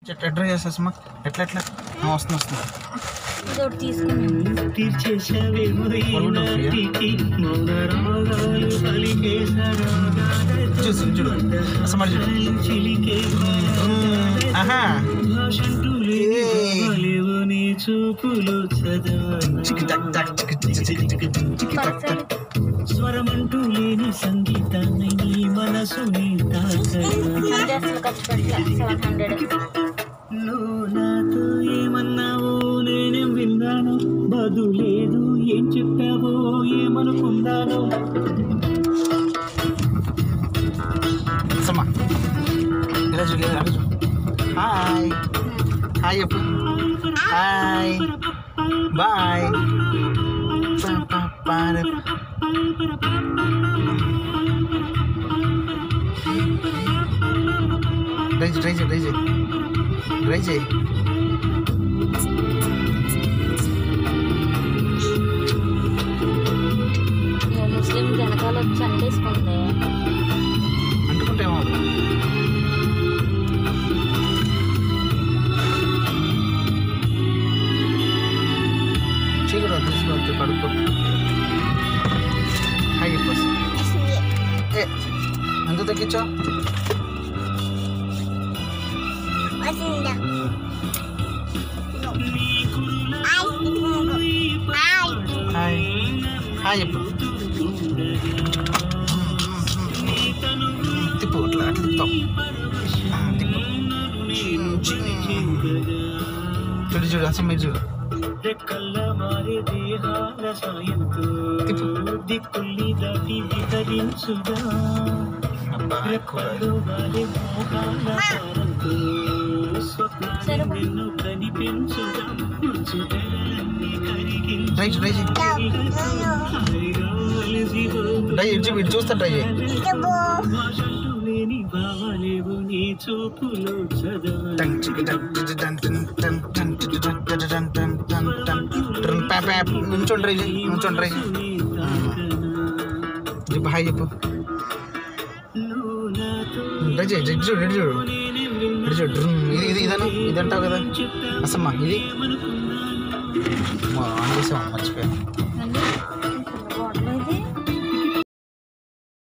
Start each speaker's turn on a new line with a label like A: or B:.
A: ఎట్లా ఎట్లా చేసేసమ్మా ఎట్లా ఎట్లా ఆ, వస్తుంది వస్తుంది
B: ఇది ఒకటి తీసుకున్నాను
A: చూసి చూడు అసలు చూడు ఆహా
C: చూపులు
A: చికి టక్ టక్ చికి చికి చికి చికి చికి టక్ టక్
C: స్వరమంటూ లేని సంగీతాన్ని నీ మనసుని తాకగా
B: అంటే అసలు ఖర్చు పెట్టలే సెవెన్ హండ్రెడ్
C: నువ్వు నాతో ఏమన్నావో నేనేం విన్నాను బదులేదు ఏం చెప్పావో ఏమనుకున్నాను
A: అసమ్మా ఇలా చూడు ఇలా చూడు హాయ్ హాయ్ చెప్పు హాయ్ బాయ్ ట్రై చేయి ట్రై చేయి ట్రై చేయి ట్రై చేయి
B: ముస్లిం వెనకాల వచ్చి అంటేసుకుంది
A: అంటుకుంటేమో చీకటి తీసుకోవద్దు కడుక్కో హాయ్ చెప్పు ఏ ఎంత తగ్గించావు హాయ్ హాయ్ చెప్పు తిప్పు అట్లా అట్లా తిప్పాం ఆ, తిప్పు చూడు చూడు అసలు మీరు చూడు
C: రెక్కల్ల మారే దేహాల సాయంతో
A: తిప్పు
C: దిక్కుల్ని దాటి వికరించుగా
A: అబ్బా ఎక్కువ
C: రెక్కలు వాలే మోహాల భారంతో స్వప్నాలు నిన్ను కనిపించుగా ముచ్చుదలన్నీ కరిగించి
A: ట్రై చేయి ట్రై చేయి
C: హాయిగా అలసిపోతూ
A: ట్రై చేయి ఇటు ఇటు చూస్తా ట్రై చేయి
C: భాషంటూ లేని భావాలేవు నీ చూపులో చదవాలి
A: టన్ చికి టన్ టిటి టన్ టన్ టన్ టన్ టిటి టన్ టిటి టన్ టన్ టన్ టన్ టన్ ప్యా ప్యా నుంచోండి ట్రై చేయి నుంచోండి ట్రై చేయి చెప్పు హాయ్ చెప్పు ట్రై చేయి ఇటు చూడు ఇటు చూడు ఇటు చూడు డ్రుమ్. ఇది ఇది ఇదను ఇది అంటావు కదా అసమ్మా ఇది ఆన్ చేసామా మర్చిపోయాను
B: మళ్ళీ